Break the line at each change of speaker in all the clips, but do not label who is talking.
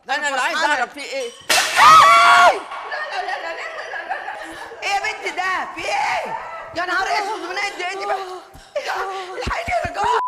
انا اللي عايز اعرف في ايه
ايه يا بنت ده في ايه يا نهار اسود من قد ايه دي بقى ايه ده الحقيني يا رجاء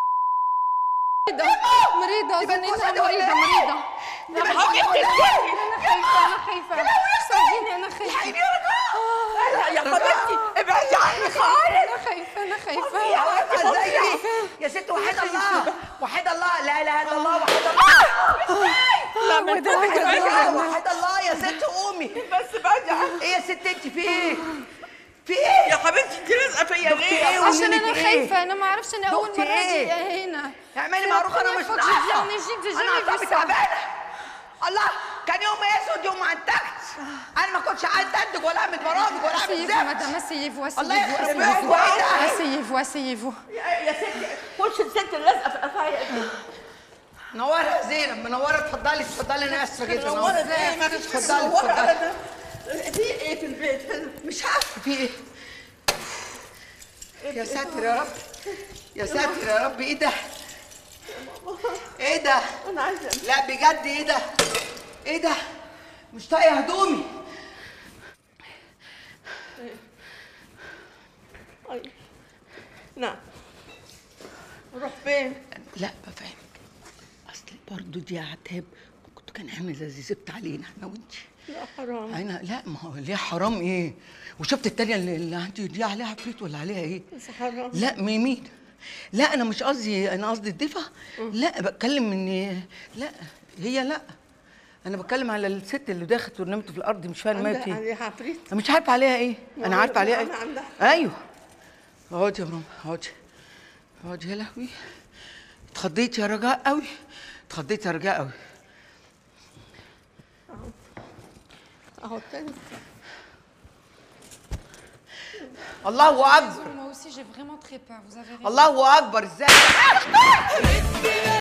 مريضة مريضة
يبقى
زنينها
تبوسها دي ولا
مريضة
إيه؟
مريضة
يبقى تبوسها ولا إيه؟
أنا خايفة أنا خايفة ساعديني أنا خايفة
الحقيني يا رجاء
يا حبيبتي ابعدي عني خالص
أنا خايفة أنا خايفة
يا واقفة ازاي دي؟ يا ست وحيد الله وحيد الله لا اله الا الله وحيد الله
لا من
وده
فضلك
وده.
ابعدي عني
وحيد الله يا ست قومي
بس ابعدي عني
ايه يا ست انت في ايه في ايه
يا حبيبتي انت لازقه فيا
دكتور
ليه
إيه؟
عشان
قولي لي
أنا
في إيه؟
خايفة أنا ما أعرفش أنا أول
دكتي
مرة
إيه؟
أجي هنا
اعملي معروف انا مش
première fois que je viens en Égypte, j'ai
انا
jamais vu
اعصابي
ça.
تعبانه الله كان يوم اسود يوم ما انتجت انا ما كنتش عايز انتج ولا اعمل برامج ولا اعمل
Asseyez-vous,
زفت
madame, asseyez-vous,
الله
asseyez-vous,
يخرب بيتك وايه ده
asseyez-vous, asseyez-vous.
يا ستي خش الست اللي لازقه في قفايا دي
منوره يا زينب منوره اتفضلي اتفضلي انا اسفه جدا
منوره ازاي ما
اتفضلي
اتفضلي
اتفضلي
ابدا في ايه في البيت
مش عارفه في ايه يا ساتر يا رب يا ساتر يا رب ايه ده ايه ده
انا عايزه
لا بجد ايه ده ايه ده مش طايقه هدومي
أي. نعم نروح فين
لا بفهمك اصل برضه دي عتاب كنت كان عامل زي زبت علينا احنا وانتي
لا حرام
انا لا ما هو ليه حرام ايه وشفت التانية اللي, اللي عندي دي عليها عفريت ولا عليها ايه
بس حرام
لا مين لا انا مش قصدي انا قصدي الدفا لا بتكلم ان لا هي لا انا بتكلم على الست اللي داخت ونمت في الارض مش فاهمه مات
عندها
ايه
عندها عفريت
انا مش عارفه عليها ايه
ما
انا
هو-
عارفه عليها
ما
ايه
عندها.
ايوه اقعدي يا ماما اقعدي اقعدي يا لهوي اتخضيت يا رجاء قوي اتخضيت يا رجاء قوي
اهو التاني
الله اكبر
Moi aussi, j'ai vraiment très peur, vous avez raison.
الله اكبر ازاي